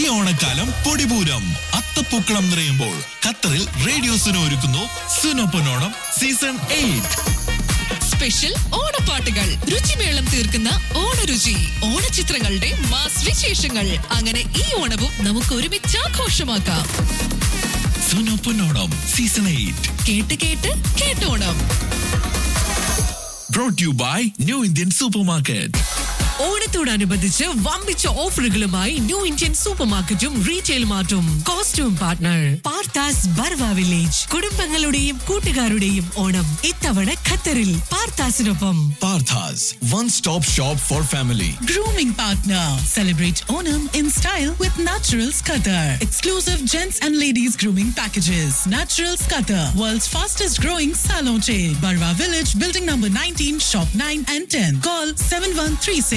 ഓണക്കാലം പൊടിപൂരം അത്തപ്പൂക്കളം നിറയുമ്പോൾ ഖത്തറിൽ റേഡിയോ സുനോ ഒരുക്കുന്നു സുനോപ്പനോണം സീസൺ എയ്റ്റ് സ്പെഷ്യൽ ഓണപ്പാട്ടുകൾ രുചിമേളം തീർക്കുന്ന ഓണരുചി ഓണചിത്രങ്ങളുടെ മാസ് വിശേഷങ്ങൾ അങ്ങനെ ഈ ഓണവും നമുക്ക് ഒരുമിച്ച് ആഘോഷമാക്കാം സുനോപ്പനോണം സീസൺ എയ്റ്റ് കേട്ട് കേട്ട് കേട്ടോണം brought you by new Indian super market ഓണത്തോടനുബന്ധിച്ച് വമ്പിച്ച ഓഫറുകളുമായി ന്യൂ ഇന്ത്യൻ സൂപ്പർ മാർക്കറ്റും റീറ്റെയിൽ മാർട്ടും costume partner Parthas Barwa village കുടുംബങ്ങളുടെയും കൂട്ടുകാരുടെയും ഓണം ഇത്തവണ ഖത്തറിൽ പാർത്താസിനൊപ്പം Parthas one stop shop for family Grooming partner. Celebrate Onam in style with Naturals Qatar. Exclusive gents and ladies grooming packages. Naturals Qatar, world's fastest growing salon chain. Barwa Village, building number 19, shop 9 and 10. Call 7136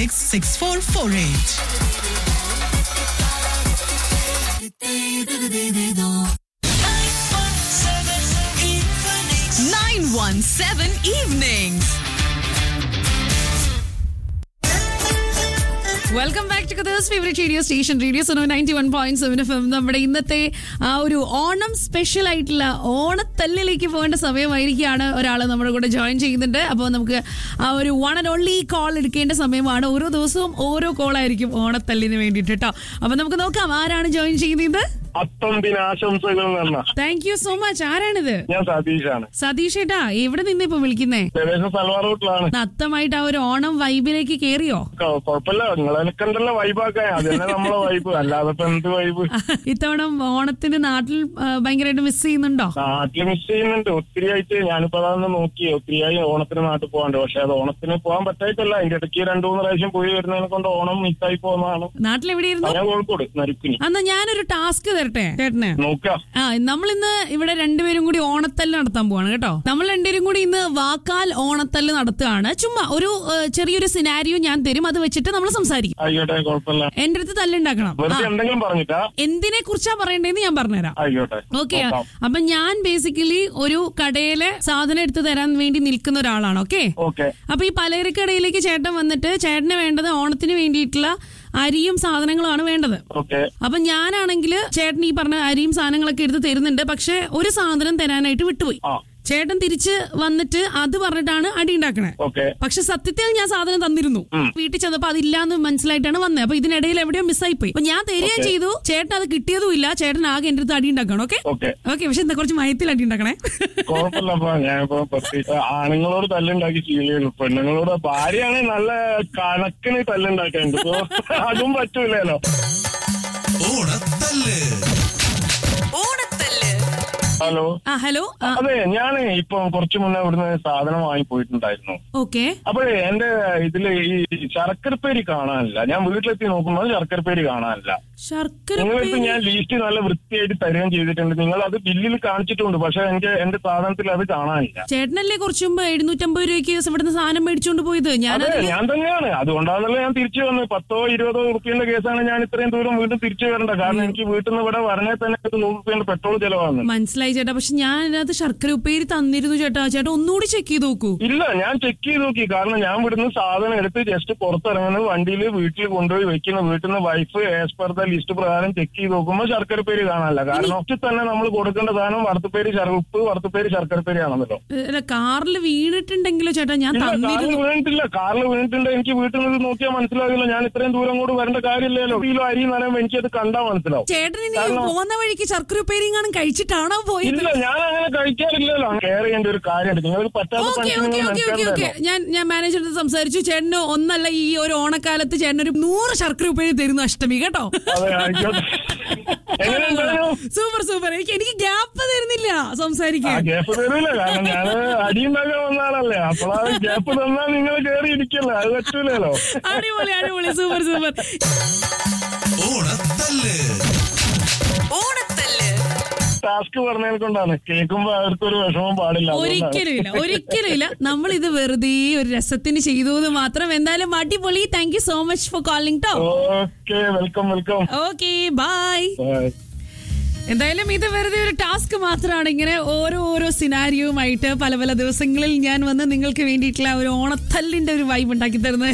6448. Nine one seven evenings welcome back to Qatar's favourite radio station radio Suno ninety one point seven F M നമ്മുടെ ഇന്നത്തെ ആ ഒരു Onam special ആയിട്ടുള്ള ഓണത്തല്ലിലേക്ക് പോകേണ്ട സമയമായിരിക്കുകയാണ് ഒരാൾ നമ്മുടെ കൂടെ join ചെയ്യുന്നുണ്ട് അപ്പോൾ നമുക്ക് ആ ഒരു വൺ ആൻഡ് ഓൺലി കോൾ എടുക്കേണ്ട സമയമാണ് ഓരോ ദിവസവും ഓരോ കോൾ ആയിരിക്കും ഓണത്തല്ലിന് വേണ്ടിയിട്ട് കേട്ടോ അപ്പോൾ നമുക്ക് നോക്കാം ആരാണ് ജോയിൻ ചെയ്യുന്നത് അത്തം ദിനാശംസകൾ എന്ന താങ്ക് യു സോ മച്ച് ആരാണിത് ഞാൻ സതീഷാണ് സതീഷ് ഏട്ടാ എവിടെ നിന്ന് ഇപ്പൊ വിളിക്കുന്നേ ഏകദേശം സൽവാർ റൂട്ടിലാണ് അത്തമായിട്ട് ആ ഒരു ഓണം വൈബിലേക്ക് കേറിയോ ക- കുഴപ്പമില്ല നിങ്ങളെനക്കെന്തല്ല വൈബാക്കാൻ അത് തന്നെ നമ്മളെ വൈബ് അല്ലാതെ ഇപ്പൊ എന്ത് വൈബ് ഇത്തവണ ഓണത്തിന് നാട്ടിൽ ആ, ഭയങ്കരമായിട്ട് മിസ് ചെയ്യുന്നുണ്ടോ നാട്ടിൽ മിസ് ചെയ്യുന്നുണ്ട് ഒത്തിരി ആയിട്ട് ഞാനിപ്പോ അതൊന്ന് നോക്കി ഒത്തിരി ആയി ഓണത്തിന് നാട്ടിൽ പോകാണ്ട് പക്ഷെ അത് ഓണത്തിന് പോകാൻ പറ്റായിട്ടല്ല അതിന്റെ ഇടയ്ക്ക് രണ്ടു മൂന്ന് പ്രാവശ്യം പോയി വരുന്നതിനെ കൊണ്ട് ഓണം മിസ്സായി പോകുന്നതാണ് നാട്ടിൽ എവിടെയായിരുന്നു ഞാൻ കോഴിക്കോട് നരിക്കുനി അന്നാ ഞാനൊരു ടാസ്ക് തരട്ടെ ചേട്ടന് നോക്കാം ആ നമ്മൾ ഇന്ന് ഇവിടെ രണ്ടുപേരും കൂടി ഓണത്തല്ല് നടത്താൻ പോവാണ് കേട്ടോ നമ്മൾ രണ്ടുപേരും കൂടി ഇന്ന് വാക്കാൽ ഓണത്തല്ല് നടത്തുകയാണ് ചുമ്മാ ഒരു ആ, ചെറിയൊരു സിനാരിയോ ഞാൻ തരും അത് വെച്ചിട്ട് നമ്മൾ സംസാരിക്കും ആയിക്കോട്ടെ കുഴപ്പമില്ല എന്റെ അടുത്ത് തല്ലുണ്ടാക്കണം ആ, വെറുതെ എന്തെങ്കിലും പറഞ്ഞിട്ടാ എന്തിനെ കുറിച്ചാ പറയണ്ടേന്ന് ഞാൻ പറഞ്ഞുതരാം ആയിക്കോട്ടെ ഓക്കെ നോക്കാം. അപ്പൊ ഞാൻ ബേസിക്കലി ഒരു കടയിലെ സാധനം എടുത്തു തരാൻ വേണ്ടി നിൽക്കുന്ന ഒരാളാണ് ഓക്കെ ഓക്കെ അപ്പൊ ഈ പലചരക്കടയിലേക്ക് ചേട്ടൻ വന്നിട്ട് ചേട്ടന് വേണ്ടത് ഓണത്തിന് വേണ്ടിയിട്ടുള്ള അരിയും സാധനങ്ങളുമാണ് വേണ്ടത് ഓക്കെ അപ്പൊ ഞാനാണെങ്കിൽ ചേട്ടൻ ഈ പറഞ്ഞ അരിയും സാധനങ്ങളൊക്കെ എടുത്ത് തരുന്നുണ്ട് പക്ഷെ ഒരു സാധനം തരാനായിട്ട് വിട്ടുപോയി ആ ചേട്ടൻ തിരിച്ച് വന്നിട്ട് അത് പറഞ്ഞിട്ടാണ് അടി ഉണ്ടാക്കണേ ഓക്കെ പക്ഷെ സത്യത്തിൽ ഞാൻ സാധനം തന്നിരുന്നു വീട്ടിൽ ചെന്നപ്പോ അതില്ലാന്ന് മനസ്സിലായിട്ടാണ് വന്നത് അപ്പൊ ഇതിനിടയിൽ എവിടെയോ മിസ്സായി പോയി അപ്പൊ ഞാൻ തരികയും ചെയ്തു ചേട്ടൻ അത് കിട്ടിയതും ഇല്ല ചേട്ടൻ ആകെ എന്റെ അടുത്ത് അടി ഉണ്ടാക്കണം ഓക്കെ ഓക്കെ ഓക്കെ പക്ഷെ എന്താ കുറച്ച് മയത്തിൽ അടി ഉണ്ടാക്കണേ കുഴപ്പമില്ലപ്പാ ഞാനിപ്പോ പ്രത്യേകിച്ച് ആണുങ്ങളോട് തല്ലുണ്ടാക്കി ശീലമുള്ളൂ പെണ്ണുങ്ങളോട് ഭാര്യയാണെ നല്ല കണക്കിന് തല്ലുണ്ടാക്കാനുണ്ട് ഇപ്പൊ അതും പറ്റൂലല്ലോ ഓണത്തല്ല് ഓണത്തല്ല് ഹലോ ആ ഹലോ അതെ ഞാൻ ഇപ്പൊ കുറച്ചു മുന്നേ ഇവിടുന്ന് സാധനം വാങ്ങി പോയിട്ടുണ്ടായിരുന്നു ഓക്കെ അപ്പോഴേ എന്റെ ഇതില് ഈ ശർക്കരപ്പേരി കാണാനില്ല ഞാൻ വീട്ടിലെത്തി നോക്കുമ്പോൾ ശർക്കരപ്പേരി കാണാനില്ല ശർക്കര നിങ്ങളിപ്പോ ഞാൻ ലീസ്റ്റ് നല്ല വൃത്തിയായിട്ട് തരുകയും ചെയ്തിട്ടുണ്ട് നിങ്ങൾ അത് ബില്ലിൽ കാണിച്ചിട്ടുണ്ട് പക്ഷെ എനിക്ക് എന്റെ സാധനത്തിൽ അത് കാണാനില്ല ചേട്ടനല്ലേ കുറച്ചു മുമ്പ് എഴുന്നൂറ്റമ്പത് രൂപയ്ക്ക് ഇവിടുന്ന് സാധനം മേടിച്ചോണ്ട് പോയത് ഞാൻ അതെ ഞാൻ തന്നെയാണ് അതുകൊണ്ടാണല്ലോ ഞാൻ തിരിച്ചു വന്നത് പത്തോ ഇരുപതോ റുപ്യന്റെ കേസാണ് ഞാൻ ഇത്രയും ദൂരം വീണ്ടും തിരിച്ചു വരേണ്ട കാരണം എനിക്ക് വീട്ടിൽ നിന്ന് ഇവിടെ വരണേ തന്നെ ഒരു നൂറ് റുപ്യന്റെ പെട്രോൾ ചെലവാണ് മനസ്സിലായി ചേട്ടാ പക്ഷെ ഞാൻ അതിനകത്ത് ശർക്കര ഉപ്പേരി തന്നിരുന്നു ചേട്ടാ ചേട്ടാ ഒന്നുകൂടി ചെക്ക് ചെയ്ത് നോക്കൂ ഇല്ല ഞാൻ ചെക്ക് ചെയ്ത് നോക്കി കാരണം ഞാൻ ഇവിടുന്ന് സാധനം എടുത്ത് ജസ്റ്റ് പുറത്തിറങ്ങുന്നത് വണ്ടിയിൽ വീട്ടിൽ കൊണ്ടുപോയി വെക്കുന്ന വീട്ടിൽ നിന്ന് wife as per the list പ്രകാരം ചെക്ക് ചെയ്ത് നോക്കുമ്പോൾ ശർക്കര പേര് കാണാനില്ല കാരണം ഒറ്റ തന്നെ നമ്മൾ കൊടുക്കേണ്ട സാധനം വറുത്തപ്പേര് ശർ- ഉപ്പ് വറുത്തപ്പേര് ശർക്കര പേര് ആണല്ലോ ഏ, അല്ല കാറിൽ വീണിട്ടുണ്ടെങ്കിലോ ചേട്ടാ ഞാൻ ഇല്ല കാറിൽ തന്നിരുന്നു വീണിട്ടില്ല കാറിൽ വീണിട്ടുണ്ട് എനിക്ക് വീട്ടിൽ നിന്ന് നോക്കിയാൽ മനസ്സിലാകില്ല ഞാൻ ഇത്രയും ദൂരം കൂടെ വരേണ്ട കാര്യമില്ലല്ലോ കിലോ അരി നനയുമ്പോൾ എനിക്കത് കണ്ടാൽ മനസ്സിലാവും ചേട്ടൻ ഇനി പോകുന്ന വഴിക്ക് ശർക്കര ഉപ്പേരി കാണും കഴിച്ചിട്ടാണോ പോയത് ഇല്ല ഞാൻ അങ്ങനെ കഴിക്കാറില്ലല്ലോ കെയർ ചെയ്യേണ്ട ഒരു കാര്യമുണ്ട് നിങ്ങൾക്ക് പറ്റാത്ത ഓക്കെ പണിക്ക് ഓക്കെ നിങ്ങൾ ഓക്കെ ഓക്കെ ഓക്കെ മനസ്സിലാക്കണ്ടല്ലോ ഞാൻ ഞാൻ മാനേജറിന്റെ സംസാരിച്ചു ചേട്ടന് ഒന്നല്ല ഈ ഒരു ഓണക്കാലത്ത് ചേട്ടൻ ഒരു നൂറ് ശർക്കര ഉപ്പേരി തരുന്നു അഷ്ടമി കേട്ടോ അതെ ആയിക്കോട്ടെ എങ്ങനെയുണ്ടായിരുന്നു സൂപ്പർ സൂപ്പർ എനിക്ക് എനിക്ക് ഗ്യാപ്പ് തരുന്നില്ല ആ സംസാരിക്കാൻ ഗ്യാപ്പ് തരില്ല കാരണം ഞാൻ അടിയുണ്ടാക്കാൻ വന്ന ആളല്ലേ അപ്പോൾ ആ ഗ്യാപ്പ് തന്നാൽ നിങ്ങൾ കയറി ഇരിക്കല്ലോ അത് പറ്റൂലല്ലോ അടിപൊളി അടിപൊളി സൂപ്പർ സൂപ്പർ ഓണത്തല്ല് ഓണത്തല്ല് ടാസ്ക് പറഞ്ഞതിനെ കൊണ്ടാണ് കേൾക്കുമ്പോ അവർക്കൊരു വിഷമം പാടില്ല അതുകൊണ്ടാണ്. ഒരിക്കലും ഇല്ല ഒരിക്കലും ഇല്ല നമ്മൾ ഇത് വെറുതെ ഒരു രസത്തിന് ചെയ്തു എന്ന് മാത്രം എന്തായാലും അടിപൊളി thank you so much for calling ടോ okay welcome welcome okay bye bye എന്തായാലും ഇത് വെറുതെ ഒരു ടാസ്ക് മാത്രമാണ് ഇങ്ങനെ ഓരോ ഓരോ സിനാരിയുമായിട്ട് പല പല ദിവസങ്ങളിൽ ഞാൻ വന്ന് നിങ്ങൾക്ക് വേണ്ടിയിട്ടുള്ള ഒരു ഓണത്തല്ലിന്റെ ഒരു വൈബ് ഉണ്ടാക്കി തരുന്നത്